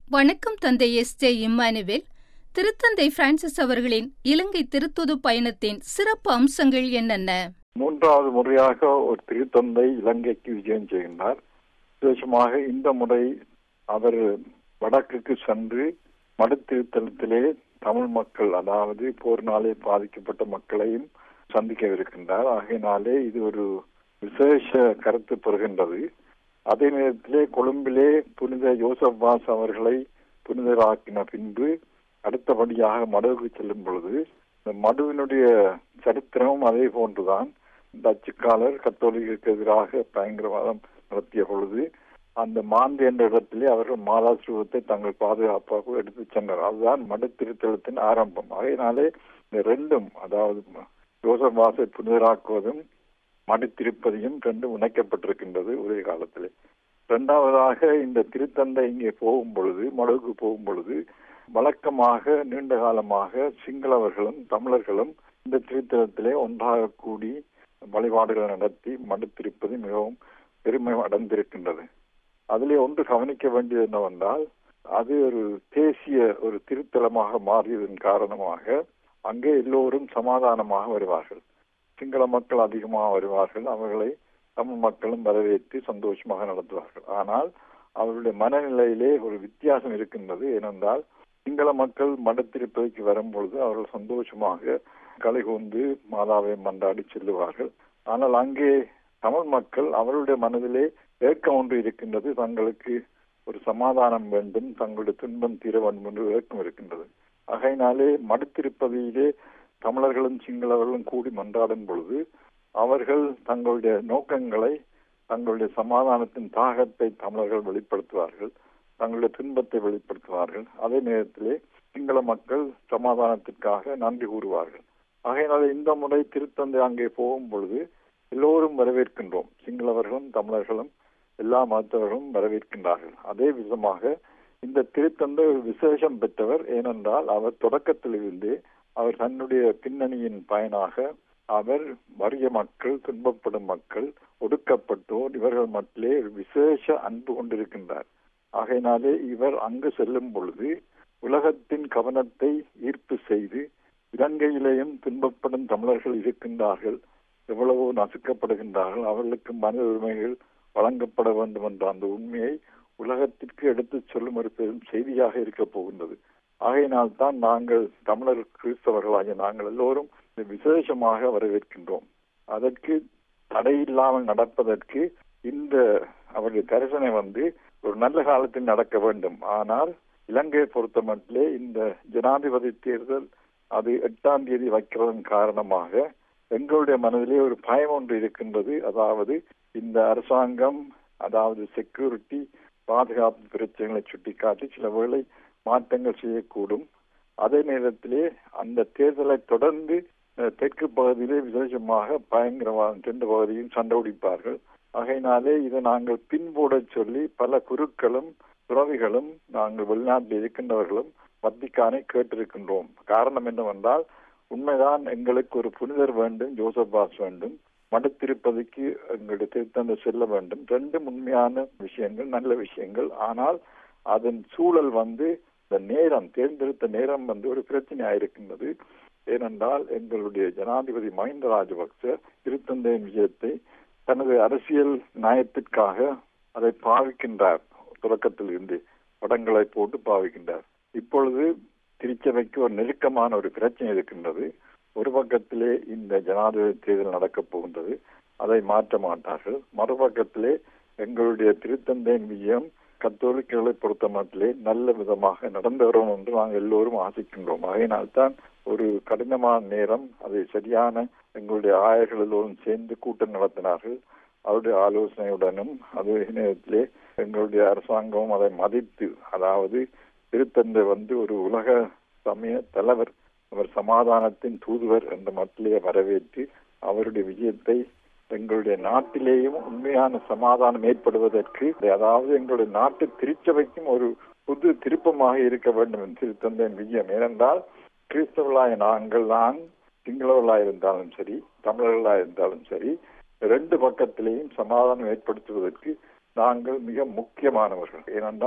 வணக்கம் தந்தை S J Emmanuel திருத்தந்தை பிரான்சிஸ் அவர்களின் இலங்கை திருத்துது பயணத்தின் சிறப்பு அம்சங்கள் என்னென்ன மூன்றாவது முறையாக ஒரு திருத்தந்தை இலங்கைக்கு விஜயம் செய்கின்றார் விசேஷமாக இந்த முறை அவர் வடக்குக்கு சென்று மடுத்திருத்தலத்திலே தமிழ் மக்கள் அதாவது போர்னாலே பாதிக்கப்பட்ட மக்களையும் சந்திக்கவிருக்கின்றார் ஆகையினாலே இது ஒரு விசேஷ கருத்து பெறுகின்றது அதே நேரத்திலே கொழும்பிலே புனித யோசப் வாஸ் அவர்களை புனிதராக்கின பின்பு அடுத்தபடியாக மடுவுக்கு செல்லும் பொழுது இந்த மடுவினுடைய சரித்திரமும் அதே போன்றுதான் டச்சுக்காலர் கத்தோலிக்கு எதிராக பயங்கரவாதம் நடத்திய பொழுது அந்த மாந்து என்ற இடத்திலே அவர்கள் மாதாசுரத்தை தங்கள் பாதுகாப்பாக எடுத்து சென்றனர் அதுதான் மடு திருத்தலத்தின் ஆரம்பம் அதனாலே இந்த ரெண்டும் அதாவது யோசப் வாசை புனிதராக்குவதும் மடித்திருப்பதையும் ரெண்டும் இணைக்கப்பட்டிருக்கின்றது ஒரே காலத்திலே இரண்டாவதாக இந்த திருத்தந்தை இங்கே போகும் பொழுது மடுவுக்கு போகும் பொழுது வழக்கமாக நீண்ட காலமாக சிங்களவர்களும் தமிழர்களும் இந்த திருத்தலத்திலே ஒன்றாக கூடி வழிபாடுகள் நடத்தி மடுத்திருப்பது மிகவும் பெருமை அடைந்திருக்கின்றது அதிலே ஒன்று கவனிக்க வேண்டியது என்னவென்றால் அது ஒரு தேசிய ஒரு திருத்தலமாக மாறியதன் காரணமாக அங்கே எல்லோரும் சமாதானமாக வருவார்கள் சிங்கள மக்கள் அதிகமாக வருவார்கள் அவர்களை தமிழ் மக்களும் வரவேற்று சந்தோஷமாக நடத்துவார்கள் ஆனால் அவர்களுடைய மனநிலையிலே ஒரு வித்தியாசம் இருக்கின்றது ஏனென்றால் சிங்கள மக்கள் மடத்திருப்பதற்கு வரும்பொழுது அவர்கள் சந்தோஷமாக களை கூர்ந்து மாதாவை மன்றாடி செல்லுவார்கள் ஆனால் அங்கே தமிழ் மக்கள் அவருடைய மனதிலே ஏக்கம் ஒன்று இருக்கின்றது தங்களுக்கு ஒரு சமாதானம் வேண்டும் தங்களுடைய துன்பம் தீர வேண்டும் என்று ஏக்கம் இருக்கின்றது ஆகையினாலே மடுத்திருப்பதிலே தமிழர்களும் சிங்களவர்களும் கூடி மன்றாடும் பொழுது அவர்கள் தங்களுடைய நோக்கங்களை தங்களுடைய சமாதானத்தின் தாகத்தை தமிழர்கள் வெளிப்படுத்துவார்கள் தங்களுடைய துன்பத்தை வெளிப்படுத்துவார்கள் அதே நேரத்திலே சிங்கள மக்கள் சமாதானத்திற்காக நன்றி கூறுவார்கள் ஆகையினால இந்த முறை திருத்தந்தை அங்கே போகும் பொழுது எல்லோரும் வரவேற்கின்றோம் சிங்களவர்களும் தமிழர்களும் எல்லா மதத்தவர்களும் வரவேற்கின்றார்கள் அதே விதமாக இந்த திருத்தந்தை ஒரு விசேஷம் பெற்றவர் ஏனென்றால் அவர் தொடக்கத்திலிருந்தே அவர் தன்னுடைய பின்னணியின் பயனாக அவர் வறிய மக்கள் துன்பப்படும் மக்கள் ஒடுக்கப்பட்டோர் இவர்கள் மட்டிலே ஒரு விசேஷ அன்பு கொண்டிருக்கின்றார் ஆகையினாலே இவர் அங்கு செல்லும் பொழுது உலகத்தின் கவனத்தை ஈர்ப்பு செய்து இலங்கையிலேயும் துன்பப்படும் தமிழர்கள் இருக்கின்றார்கள் எவ்வளவோ நசுக்கப்படுகின்றார்கள் அவர்களுக்கு மனித உரிமைகள் வழங்கப்பட வேண்டும் என்ற அந்த உண்மையை உலகத்திற்கு எடுத்துச் சொல்லும் ஒரு பெரும் செய்தியாக இருக்க போகின்றது ஆகையினால் தான் நாங்கள் தமிழர் கிறிஸ்தவர்களாகிய நாங்கள் எல்லோரும் விசேஷமாக வரவேற்கின்றோம் அதற்கு தடையில்லாமல் நடப்பதற்கு இந்த அவருடைய கரிசனை வந்து ஒரு நல்ல காலத்தில் நடக்க வேண்டும் ஆனால் இலங்கையை பொறுத்த மட்டிலே இந்த ஜனாதிபதி தேர்தல் அது எட்டாம் தேதி வைக்கிறதன் காரணமாக எங்களுடைய மனதிலே ஒரு பயம் ஒன்று இருக்கின்றது அதாவது இந்த அரசாங்கம் அதாவது செக்யூரிட்டி பாதுகாப்பு பிரச்சனைகளை சுட்டிக்காட்டி சில வேளை மாற்றங்கள் செய்யக்கூடும் அதே நேரத்திலே அந்த தேர்தலை தொடர்ந்து தெற்கு பகுதியிலே விசேஷமாக பயங்கரவாதம் ரெண்டு பகுதியும் சண்டை ஆகையினாலே இதை நாங்கள் பின்போட சொல்லி பல குருக்களும் துறவிகளும் நாங்கள் வெளிநாட்டில் இருக்கின்றவர்களும் வத்திக்கானை கேட்டிருக்கின்றோம் காரணம் என்னவென்றால் உண்மைதான் எங்களுக்கு ஒரு புனிதர் வேண்டும் ஜோசப் பாஸ் வேண்டும் மடுத்திருப்பதிக்கு எங்களுடைய திருத்தந்தை செல்ல வேண்டும் ரெண்டு உண்மையான விஷயங்கள் நல்ல விஷயங்கள் ஆனால் அதன் சூழல் வந்து இந்த நேரம் தேர்ந்தெடுத்த நேரம் வந்து ஒரு பிரச்சனையாயிருக்கின்றது ஏனென்றால் எங்களுடைய ஜனாதிபதி மஹிந்த ராஜபக்ச திருத்தந்தையின் விஜயத்தை தனது அரசியல் நியாயத்திற்காக அதை பாவிக்கின்றார் தொடக்கத்தில் இருந்து படங்களை போட்டு பாவிக்கின்றார் இப்பொழுது திருச்சபைக்கு ஒரு நெருக்கமான ஒரு பிரச்சனை இருக்கின்றது ஒரு பக்கத்திலே இந்த ஜனாதிபதி தேர்தல் நடக்கப் போகின்றது அதை மாற்ற மாட்டார்கள் மறுபக்கத்திலே எங்களுடைய திருத்தந்தையின் விஜயம் கத்தோலிக்கர்களை பொறுத்த மட்டிலே நல்ல விதமாக நடந்து வரும் என்று நாங்கள் எல்லோரும் ஆசிக்கின்றோம் அதனால்தான் ஒரு கடினமான நேரம் அதை சரியான எங்களுடைய ஆயர்கள் எல்லோரும் சேர்ந்து கூட்டம் நடத்தினார்கள் அவருடைய ஆலோசனையுடனும் அதே நேரத்திலே எங்களுடைய அரசாங்கமும் அதை மதித்து அதாவது திருத்தந்தை வந்து ஒரு உலக சமய தலைவர் அவர் சமாதானத்தின் தூதுவர் என்ற மட்டிலே வரவேற்று அவருடைய விஜயத்தை எங்களுடைய நாட்டிலேயும் உண்மையான சமாதானம் ஏற்படுவதற்கு அதாவது எங்களுடைய நாட்டு திருச்சபைக்கும் ஒரு புது திருப்பமாக இருக்க வேண்டும் என்று திருத்தந்தையின் விஜயம் ஏனென்றால் கிறிஸ்தவர்களாய நாங்கள் தான் சிங்களவர்களாக இருந்தாலும் சரி தமிழர்களாக இருந்தாலும் சரி ரெண்டு பக்கத்திலேயும் சமாதானம் ஏற்படுத்துவதற்கு நாங்கள் மிக முக்கியமானவர்கள் ஏனென்றால்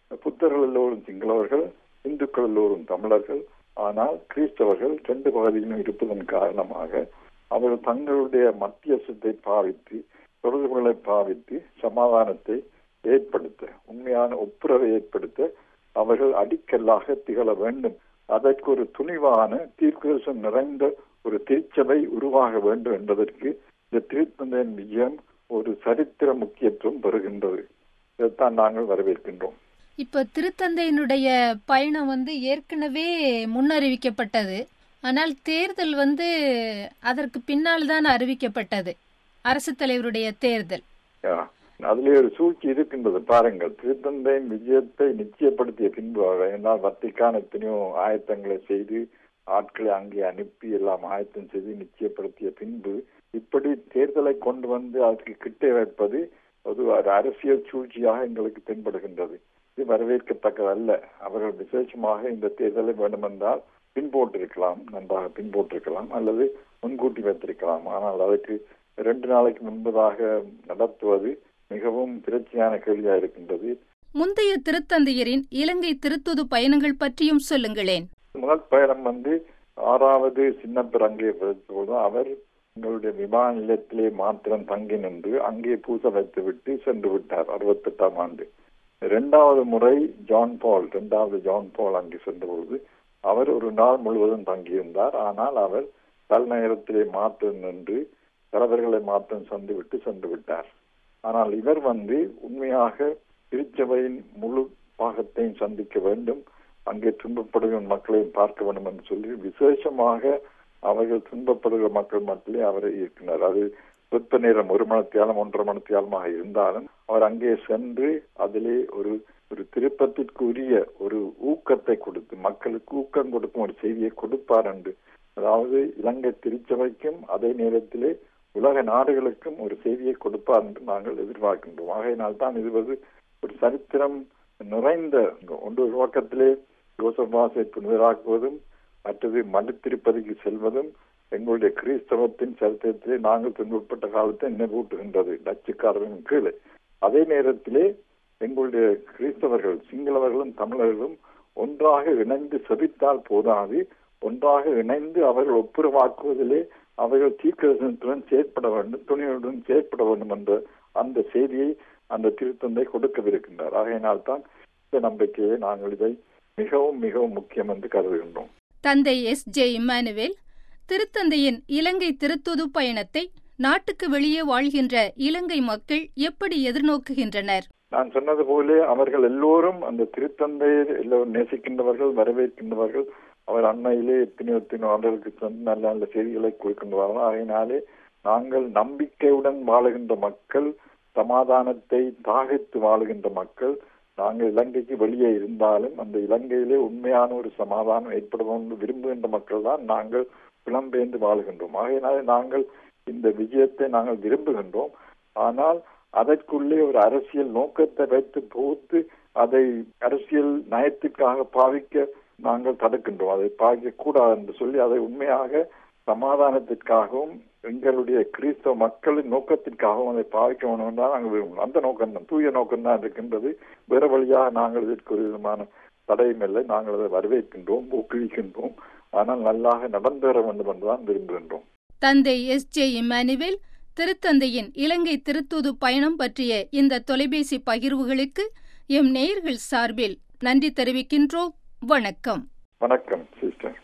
புத்தர்கள் எல்லோரும் சிங்களவர்கள் இந்துக்கள் எல்லோரும் தமிழர்கள் ஆனால் கிறிஸ்தவர்கள் ரெண்டு பகுதியிலும் இருப்பதன் காரணமாக அவர்கள் தங்களுடைய மத்தியசத்தை பாவித்து தொடர்புகளை பாவித்து சமாதானத்தை ஏற்படுத்த உண்மையான ஒப்புரவை ஏற்படுத்த அவர்கள் அடிக்கல்லாக திகழ வேண்டும் அதற்கு ஒரு துணிவான தீர்க்கதர்சம் நிறைந்த ஒரு திருச்சபை உருவாக வேண்டும் என்பதற்கு இந்த திருத்தந்தையின் விஜயம் ஒரு சரித்திர முக்கியத்துவம் பெறுகின்றது இதைத்தான் நாங்கள் வரவேற்கின்றோம் இப்ப திருத்தந்தையினுடைய பயணம் வந்து ஏற்கனவே முன்னறிவிக்கப்பட்டது ஆனால் தேர்தல் வந்து அதற்கு பின்னால் தான் அறிவிக்கப்பட்டது அரசு தலைவருடைய தேர்தல் அதிலே ஒரு சூழ்ச்சி இருக்கின்றது பாருங்கள் திருத்தந்தையின் விஜயத்தை நிச்சயப்படுத்திய பின்பு என்னால் வத்திக்கான எத்தனையோ ஆயத்தங்களை செய்து ஆட்களை அங்கே அனுப்பி எல்லாம் ஆயத்தம் செய்து நிச்சயப்படுத்திய பின்பு இப்படி தேர்தலை கொண்டு வந்து அதற்கு கிட்டே வைப்பது அது ஒரு அரசியல் சூழ்ச்சியாக எங்களுக்கு தென்படுகின்றது இது வரவேற்கத்தக்கதல்ல அவர்கள் விசேஷமாக இந்த தேர்தலை வேண்டுமென்றால் பின்போட்டிருக்கலாம் நன்றாக பின்போட்டிருக்கலாம் அல்லது முன்கூட்டி வைத்திருக்கலாம் ஆனால் அதற்கு இரண்டு நாளைக்கு முன்பதாக நடத்துவது மிகவும் பிரச்சனையான கேள்வியாக இருக்கின்றது முந்தைய திருத்தந்தையரின் இலங்கை திருத்துது பயணங்கள் பற்றியும் சொல்லுங்களேன் முதல் பயணம் வந்து ஆறாவது சின்னப்பர் அங்கே போது அவர் எங்களுடைய விமான நிலையத்திலே மாத்திரம் தங்கி நின்று அங்கே பூசை வைத்து விட்டு சென்று விட்டார் அறுபத்தி எட்டாம் ஆண்டு இரண்டாவது முறை ஜான் பால் இரண்டாவது ஜான் பால் அங்கே சென்றபொழுது அவர் ஒரு நாள் முழுவதும் தங்கியிருந்தார் ஆனால் அவர் தலைநகரத்திலே மாற்றம் நின்று தலைவர்களை மாற்றம் சந்து விட்டு சென்று விட்டார் ஆனால் இவர் வந்து உண்மையாக திருச்சபையின் முழு பாகத்தையும் சந்திக்க வேண்டும் அங்கே துன்பப்படுகிற மக்களையும் பார்க்க வேண்டும் என்று சொல்லி விசேஷமாக அவர்கள் துன்பப்படுகிற மக்கள் மத்தியிலே அவரை இருக்கிறார் அது சொற்ப நேரம் ஒரு மணத்தியாலும் ஒன்றரை மணத்தியாலமாக இருந்தாலும் அவர் அங்கே சென்று அதிலே ஒரு ஒரு திருப்பத்திற்குரிய ஒரு ஊக்கத்தை கொடுத்து மக்களுக்கு ஊக்கம் கொடுக்கும் ஒரு செய்தியை கொடுப்பார் என்று அதாவது இலங்கை திருச்சபைக்கும் அதே நேரத்திலே உலக நாடுகளுக்கும் ஒரு செய்தியை கொடுப்பார் என்று நாங்கள் எதிர்பார்க்கின்றோம் ஆகையினால் தான் இது ஒரு சரித்திரம் நிறைந்த ஒன்று ஒரு பக்கத்திலே யோசப் வாசை புனிதராக்குவதும் மற்றது மனு திருப்பதிக்கு செல்வதும் எங்களுடைய கிறிஸ்தவத்தின் சரித்திரத்திலே நாங்கள் துன்பப்பட்ட காலத்தை நினைவூட்டுகின்றது டச்சுக்காரரின் கீழே அதே நேரத்திலே எங்களுடைய கிறிஸ்தவர்கள் சிங்களவர்களும் தமிழர்களும் ஒன்றாக இணைந்து செபித்தால் போதாது ஒன்றாக இணைந்து அவர்கள் ஒப்புரவாக்குவதிலே அவர்கள் தீர்க்கதரிசனத்துடன் செயற்பட வேண்டும் துணியுடன் செயற்பட வேண்டும் என்ற அந்த செய்தியை அந்த திருத்தந்தை கொடுக்கவிருக்கின்றார் ஆகையினால் தான் இந்த நம்பிக்கையை நாங்கள் இதை மிகவும் மிகவும் முக்கியம் என்று கருதுகின்றோம் தந்தை எஸ் ஜே இம்மானுவேல் திருத்தந்தையின் இலங்கை திருத்துது பயணத்தை நாட்டுக்கு வெளியே வாழ்கின்ற இலங்கை மக்கள் எப்படி எதிர்நோக்குகின்றனர் நான் சொன்னது போலே அவர்கள் எல்லோரும் அந்த திருத்தந்தையை எல்லோரும் நேசிக்கின்றவர்கள் வரவேற்கின்றவர்கள் அவர் அண்மையிலே எத்தனையோ எத்தனையோ ஆண்டுகளுக்கு சென்று நல்ல நல்ல செய்திகளை கொடுக்கின்றார்கள் ஆகையினாலே நாங்கள் நம்பிக்கையுடன் வாழுகின்ற மக்கள் சமாதானத்தை தாகித்து வாழுகின்ற மக்கள் நாங்கள் இலங்கைக்கு வெளியே இருந்தாலும் அந்த இலங்கையிலே உண்மையான ஒரு சமாதானம் ஏற்படும் என்று விரும்புகின்ற மக்கள் தான் நாங்கள் புலம்பெயர்ந்து வாழுகின்றோம் ஆகையினாலே நாங்கள் இந்த விஜயத்தை நாங்கள் விரும்புகின்றோம் ஆனால் அதற்குள்ளே ஒரு அரசியல் நோக்கத்தை வைத்து போத்து அதை அரசியல் நயத்திற்காக பாவிக்க நாங்கள் தடுக்கின்றோம் அதை பாவிக்க கூடாது என்று சொல்லி அதை உண்மையாக சமாதானத்திற்காகவும் எங்களுடைய கிறிஸ்தவ மக்களின் நோக்கத்திற்காகவும் அதை பாவிக்க வேண்டும் என்றால் நாங்கள் விரும்புகிறோம் அந்த நோக்கம் தான் தூய நோக்கம் தான் இருக்கின்றது வேறு வழியாக நாங்கள் இதற்கு ஒரு விதமான தடையும் இல்லை நாங்கள் அதை வரவேற்கின்றோம் ஊக்குவிக்கின்றோம் ஆனால் நல்லாக நடந்து வர வேண்டும் என்றுதான் விரும்புகின்றோம் தந்தை எஸ் ஜே இம்மானுவேல் திருத்தந்தையின் இலங்கை திருத்தூது பயணம் பற்றிய இந்த தொலைபேசி பகிர்வுகளுக்கு எம் நேயர்கள் சார்பில் நன்றி தெரிவிக்கின்றோம் வணக்கம் வணக்கம் சிஸ்டர்